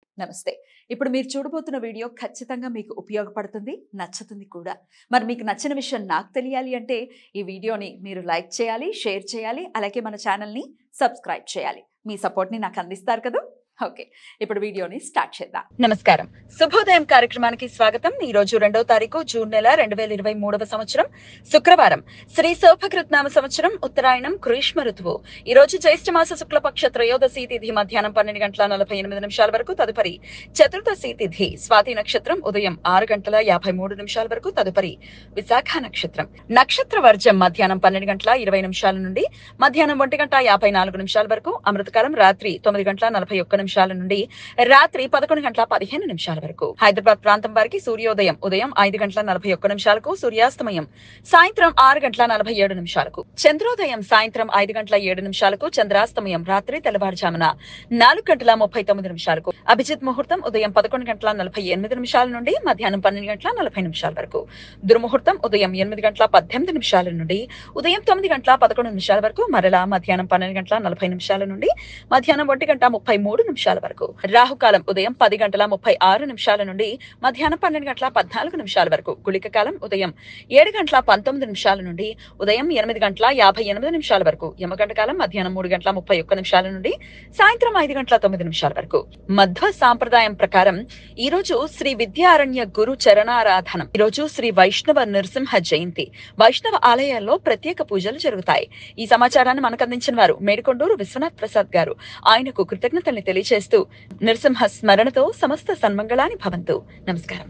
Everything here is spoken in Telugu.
నమస్తే ఇప్పుడు మీరు చూడబోతున్న వీడియో ఖచ్చితంగా మీకు ఉపయోగపడుతుంది నచ్చుతుంది కూడా మరి మీకు నచ్చిన విషయం నాకు తెలియాలి అంటే ఈ వీడియోని మీరు లైక్ చేయాలి షేర్ చేయాలి అలాగే మన ఛానల్ని సబ్స్క్రైబ్ చేయాలి మీ సపోర్ట్ని నాకు అందిస్తారు కదా ఓకే ఇప్పుడు వీడియోని స్టార్ట్ చేద్దాం నమస్కారం శుభోదయం కార్యక్రమానికి స్వాగతం ఈ రోజు రెండవ తారీఖు జూన్ నెల రెండు వేల ఇరవై మూడవ సంవత్సరం శుక్రవారం శ్రీ శోభకృత్నామ సంవత్సరం ఉత్తరాయణం గ్రీష్మ ఋతువు ఈ రోజు జ్యేష్ఠ మాస శుక్లపక్ష త్రయోదశి తిథి మధ్యాహ్నం పన్నెండు గంటల నలభై ఎనిమిది నిమిషాల వరకు తదుపరి చతుర్దశి తిథి స్వాతి నక్షత్రం ఉదయం ఆరు గంటల యాభై మూడు నిమిషాల వరకు తదుపరి విశాఖ నక్షత్రం నక్షత్ర వర్జం మధ్యాహ్నం పన్నెండు గంటల ఇరవై నిమిషాల నుండి మధ్యాహ్నం ఒంటి గంట యాభై నాలుగు నిమిషాల వరకు అమృతకాలం రాత్రి తొమ్మిది గంటల నలభై ఒక్క నిమిషాల నుండి రాత్రి పదకొండు గంటల పదిహేను నిమిషాల వరకు హైదరాబాద్ ప్రాంతం వారికి సూర్యోదయం ఉదయం ఐదు గంటల నలభై ఒక్క నిమిషాలకు సూర్యాస్తమయం సాయంత్రం ఆరు గంటల నలభై ఏడు నిమిషాలకు చంద్రోదయం సాయంత్రం ఐదు గంటల ఏడు నిమిషాలకు చంద్రాస్తమయం రాత్రి తెల్లవారుజామున నాలుగు గంటల ముప్పై తొమ్మిది నిమిషాలకు అభిజిత్ ముహూర్తం ఉదయం పదకొండు గంటల నలభై ఎనిమిది నిమిషాల నుండి మధ్యాహ్నం పన్నెండు గంటల నలభై నిమిషాల వరకు దుర్ముహూర్తం ఉదయం ఎనిమిది గంటల పద్దెనిమిది నిమిషాల నుండి ఉదయం తొమ్మిది గంటల పదకొండు నిమిషాల వరకు మరలా మధ్యాహ్నం పన్నెండు గంటల నలభై నిమిషాల నుండి మధ్యాహ్నం ఒంటి గంట ముప్పై మూడు నిమిషాల వరకు రాహుకాలం ఉదయం పది గంటల ముప్పై ఆరు నిమిషాల నుండి మధ్యాహ్నం పన్నెండు గంటల పద్నాలుగు నిమిషాల వరకు గుళిక కాలం ఉదయం ఏడు గంటల పంతొమ్మిది నిమిషాల నుండి ఉదయం ఎనిమిది గంటల యాభై ఎనిమిది నిమిషాల వరకు యమగంట కాలం మధ్యాహ్నం మూడు గంటల ముప్పై ఒక్క నిమిషాల నుండి సాయంత్రం ఐదు గంటల తొమ్మిది నిమిషాల వరకు మధ్వ సాంప్రదాయం ప్రకారం ఈ రోజు శ్రీ విద్యారణ్య గురు చరణారాధనం ఈ రోజు శ్రీ వైష్ణవ నరసింహ జయంతి వైష్ణవ ఆలయాల్లో ప్రత్యేక పూజలు జరుగుతాయి ఈ సమాచారాన్ని మనకు అందించిన వారు మేడికొండూరు విశ్వనాథ్ ప్రసాద్ గారు ఆయనకు కృతజ్ఞతల్ని తెలియజేస్తూ నరసింహ స్మరణతో సమస్త సన్మంగళాని భవంతు నమస్కారం